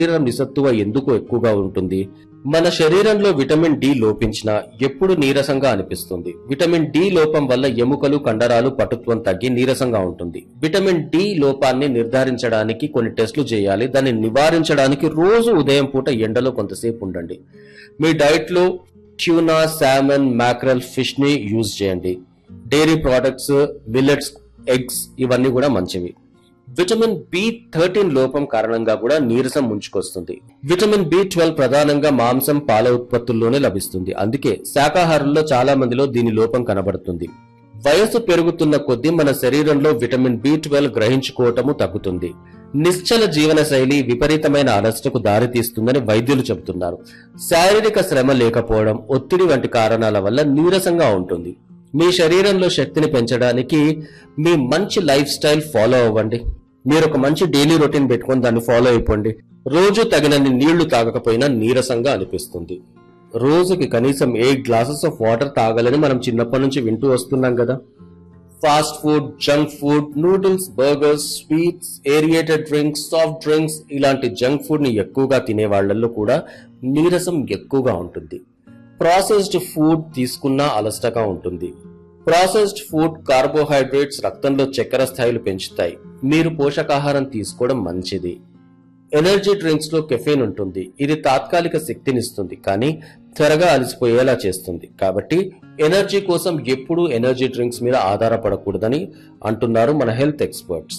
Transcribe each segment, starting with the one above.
శరీరం నిస్సత్తువ ఎందుకు ఎక్కువగా ఉంటుంది మన శరీరంలో విటమిన్ డి లోపించినా ఎప్పుడు నీరసంగా అనిపిస్తుంది విటమిన్ డి లోపం వల్ల ఎముకలు కండరాలు పటుత్వం తగ్గి నీరసంగా ఉంటుంది విటమిన్ డి లోపాన్ని నిర్ధారించడానికి కొన్ని టెస్టులు చేయాలి దాన్ని నివారించడానికి రోజు ఉదయం పూట ఎండలో కొంతసేపు ఉండండి మీ డైట్ లో ట్యూనా సామన్ మ్యాక్రల్ ఫిష్ ని యూజ్ చేయండి డైరీ ప్రోడక్ట్స్ మిల్లెట్స్ ఎగ్స్ ఇవన్నీ కూడా మంచివి విటమిన్ బి థర్టీన్ లోపం కారణంగా కూడా నీరసం ముంచుకొస్తుంది విటమిన్ బి ట్వెల్వ్ ప్రధానంగా మాంసం పాల ఉత్పత్తుల్లోనే లభిస్తుంది అందుకే శాకాహారంలో చాలా మందిలో దీని లోపం కనబడుతుంది వయసు పెరుగుతున్న కొద్దీ మన శరీరంలో విటమిన్ బి ట్వెల్వ్ గ్రహించుకోవటము తగ్గుతుంది నిశ్చల జీవన శైలి విపరీతమైన అలసటకు దారితీస్తుందని వైద్యులు చెబుతున్నారు శారీరక శ్రమ లేకపోవడం ఒత్తిడి వంటి కారణాల వల్ల నీరసంగా ఉంటుంది మీ శరీరంలో శక్తిని పెంచడానికి మీ మంచి లైఫ్ స్టైల్ ఫాలో అవ్వండి మీరు ఒక మంచి డైలీ రొటీన్ పెట్టుకొని దాన్ని ఫాలో అయిపోండి రోజు తగినన్ని నీళ్లు తాగకపోయినా నీరసంగా అనిపిస్తుంది రోజుకి కనీసం ఎయిట్ గ్లాసెస్ ఆఫ్ వాటర్ తాగాలని మనం చిన్నప్పటి నుంచి వింటూ వస్తున్నాం కదా fast food junk food noodles burgers sweets aerated drinks soft drinks ఇలాంటి జంక్ ఫుడ్ ని ఎక్కువగా తినే వాళ్ళల్లో కూడా నీరసం ఎక్కువగా ఉంటుంది ప్రాసెస్డ్ ఫుడ్ తీసుకున్నా అలసటగా ఉంటుంది ప్రాసెస్డ్ ఫుడ్ కార్బోహైడ్రేట్స్ రక్తంలో చక్కెర స్థాయిలు పెంచుతాయి మీరు పోషకాహారం తీసుకోవడం మంచిది ఎనర్జీ డ్రింక్స్ లో కెఫెన్ ఉంటుంది ఇది తాత్కాలిక శక్తినిస్తుంది కానీ త్వరగా అలసిపోయేలా చేస్తుంది కాబట్టి ఎనర్జీ కోసం ఎప్పుడూ ఎనర్జీ డ్రింక్స్ మీద ఆధారపడకూడదని అంటున్నారు మన హెల్త్ ఎక్స్పర్ట్స్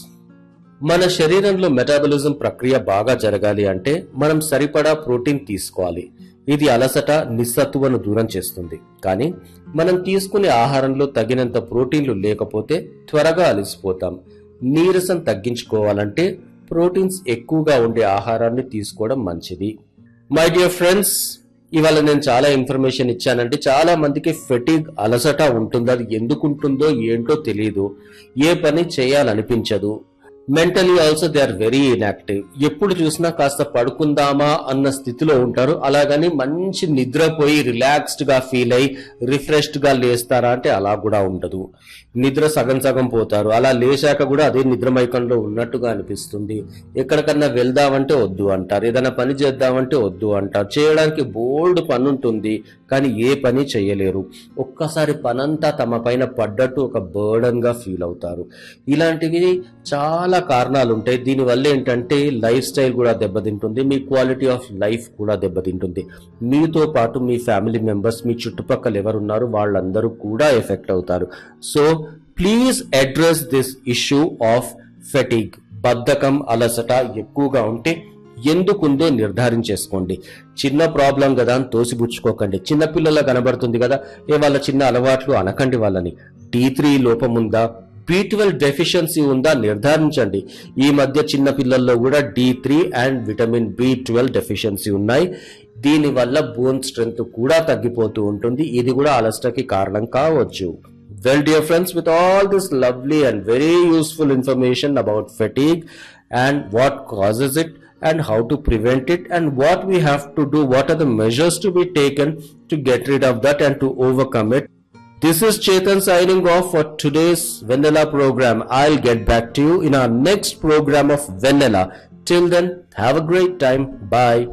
మన శరీరంలో మెటాబలిజం ప్రక్రియ బాగా జరగాలి అంటే మనం సరిపడా ప్రోటీన్ తీసుకోవాలి ఇది అలసట నిస్సత్తువను దూరం చేస్తుంది కానీ మనం తీసుకునే ఆహారంలో తగినంత ప్రోటీన్లు లేకపోతే త్వరగా అలసిపోతాం నీరసం తగ్గించుకోవాలంటే ప్రోటీన్స్ ఎక్కువగా ఉండే ఆహారాన్ని తీసుకోవడం మంచిది మై డియర్ ఫ్రెండ్స్ ఇవాళ నేను చాలా ఇన్ఫర్మేషన్ ఇచ్చానంటే చాలా మందికి ఫెటిగ్ అలసట ఉంటుంది అది ఎందుకు ఉంటుందో ఏంటో తెలియదు ఏ పని చేయాలనిపించదు mentally also they are very inactive ఎప్పుడు చూసినా కాస్త పడుకుందామా అన్న స్థితిలో ఉంటారు అలాగని మంచి నిద్రపోయి రిలాక్స్డ్ గా ఫీల్ అయి రిఫ్రెష్డ్ గా లేస్తారా అంటే అలా కూడా ఉండదు నిద్ర సగం సగం పోతారు అలా లేచాక కూడా అదే నిద్రమైకంలో ఉన్నట్టుగా అనిపిస్తుంది ఎక్కడికన్నా వెళ్దామంటే వద్దు అంటారు ఏదైనా పని చేద్దామంటే వద్దు అంటారు చేయడానికి బోల్డ్ పని ఉంటుంది కానీ ఏ పని చేయలేరు ఒక్కసారి పనంతా తమ పైన పడ్డట్టు ఒక బర్డన్ గా ఫీల్ అవుతారు ఇలాంటివి చాలా కారణాలు ఉంటాయి దీనివల్ల ఏంటంటే లైఫ్ స్టైల్ కూడా దెబ్బతింటుంది మీ క్వాలిటీ ఆఫ్ లైఫ్ కూడా దెబ్బతింటుంది మీతో పాటు మీ ఫ్యామిలీ మెంబర్స్ మీ చుట్టుపక్కల ఎవరున్నారు వాళ్ళందరూ కూడా ఎఫెక్ట్ అవుతారు so please address this issue of fatigue బద్ధకం అలసట ఎక్కువగా ఉంటే ఎందుకుందో నిర్ధారించేసుకోండి చిన్న ప్రాబ్లం కదా అని తోసిపుచ్చుకోకండి చిన్న పిల్లల కనబడుతుంది కదా ఏ వాళ్ళ చిన్న అలవాట్లు అనకండి వాళ్ళని టీ త్రీ లోపం ఉందా బి ట్వెల్వ్ డెఫిషియన్సీ ఉందా నిర్ధారించండి ఈ మధ్య చిన్న పిల్లల్లో కూడా D three and vitamin B twelve deficiency ఉన్నాయి దీని వల్ల బోన్ స్ట్రెంగ్త్ కూడా తగ్గిపోతూ ఉంటుంది ఇది కూడా అలసటకి కారణం కావచ్చు well dear friends with all this lovely and very useful information about fatigue and what causes it and how to prevent it and what we have to do what are the measures to be taken to get rid of that and to overcome it this is chetan signing off for today's vanilla program i'll get back to you in our next program of vanilla till then have a great time bye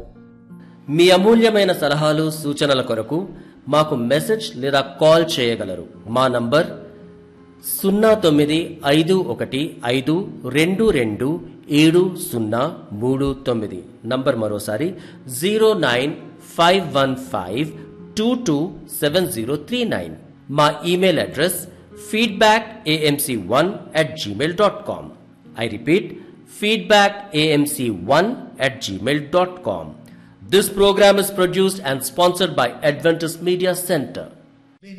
మీ అమూల్యమైన సలహాలు సూచనల కొరకు మాకు message లేదా call చేయగలరు మా number సున్నా తొమ్మిది ఐదు ఒకటి ఐదు రెండు రెండు ఏడు సున్నా మూడు తొమ్మిది నంబర్ మరోసారి zero nine five one five two two seven zero three nine మా email address feedback A M C one at Gmail dot com I repeat feedback amc1 at gmail.com. This program is produced and sponsored by Adventist Media Center.